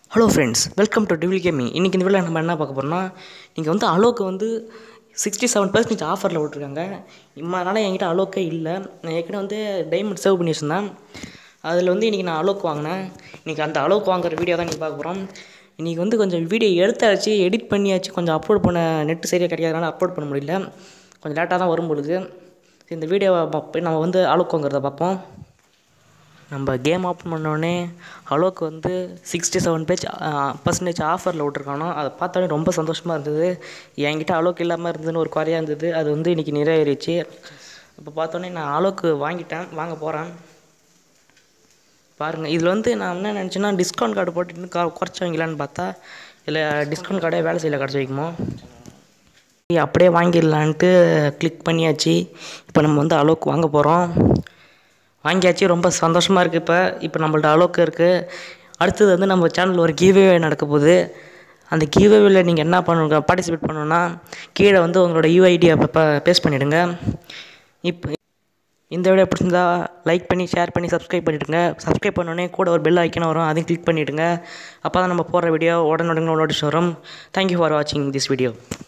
hello friends welcome to டிவில் gaming இன்றைக்கி இந்த வீடியோ நம்ம என்ன பார்க்க போகிறோம்னா நீங்கள் வந்து அலோக்கு வந்து சிக்ஸ்டி செவன் பர்சன்டேஜ் ஆஃபரில் விட்ருக்காங்க இம்மா நாளாக என்கிட்ட அலோக்கே இல்லை நான் ஏற்கனவே வந்து டைமண்ட் சேவ் பண்ணி வச்சுருந்தேன் அதில் வந்து இன்றைக்கி நான் அலோக் வாங்கினேன் இன்றைக்கி அந்த அலோக் வாங்குற வீடியோ தான் நீங்கள் பார்க்க போகிறோம் இன்றைக்கி வந்து கொஞ்சம் வீடியோ எடுத்தாச்சு எடிட் பண்ணியாச்சு கொஞ்சம் அப்லோட் பண்ண நெட்டு சரியாக கிடைக்காதனால அப்லோட் பண்ண முடியல கொஞ்சம் லேட்டாக தான் வரும் பொழுது இந்த வீடியோவை பார்ப்போம் நம்ம வந்து அலோக் வாங்குறத பார்ப்போம் நம்ம கேம் ஓப்பன் பண்ணோடனே அலோக்கு வந்து சிக்ஸ்டி செவன் பேஜ் பர்சன்டேஜ் ஆஃபரில் விட்ருக்கானோ அதை பார்த்தோன்னே ரொம்ப சந்தோஷமாக இருந்தது என்கிட்ட அலோக்கு இல்லாமல் இருந்ததுன்னு ஒரு குறையாக இருந்தது அது வந்து இன்றைக்கி நிறைவேறிச்சு இப்போ பார்த்தோன்னே நான் அலோக்கு வாங்கிட்டேன் வாங்க போகிறேன் பாருங்கள் இதில் வந்து நான் என்ன நினச்சேன்னா டிஸ்கவுண்ட் கார்டு போட்டு இன்னும் கா குறைச்சி வாங்கிக்கலான்னு பார்த்தா இல்லை டிஸ்கவுண்ட் கார்டே வேலை செய்யல கிடச்சி வைக்குமோ அப்படியே வாங்கிடலான்ட்டு கிளிக் பண்ணியாச்சு இப்போ நம்ம வந்து அலோக்கு வாங்க போகிறோம் வாங்கியாச்சு ரொம்ப சந்தோஷமாக இருக்குது இப்போ இப்போ நம்மள்ட்ட அளவுக்கு இருக்குது அடுத்தது வந்து நம்ம சேனலில் ஒரு கிவ்வே நடக்க போகுது அந்த கிவ்வேவில் நீங்கள் என்ன பண்ணுங்க பார்ட்டிசிபேட் பண்ணணுன்னா கீழே வந்து உங்களோட யூஐடி அப்போ பேஸ்ட் பண்ணிவிடுங்க இப்போ இந்த வீடியோ பிடிச்சிருந்தா லைக் பண்ணி ஷேர் பண்ணி சப்ஸ்கிரைப் பண்ணிவிடுங்க சப்ஸ்கிரைப் பண்ணோடனே கூட ஒரு பெல் ஐக்கனும் வரும் அதையும் கிளிக் பண்ணிவிடுங்க அப்போ தான் நம்ம போடுற வீடியோ உடனுடனே நோட்டிஸ் வரும் தேங்க்யூ ஃபார் வாட்சிங் திஸ் வீடியோ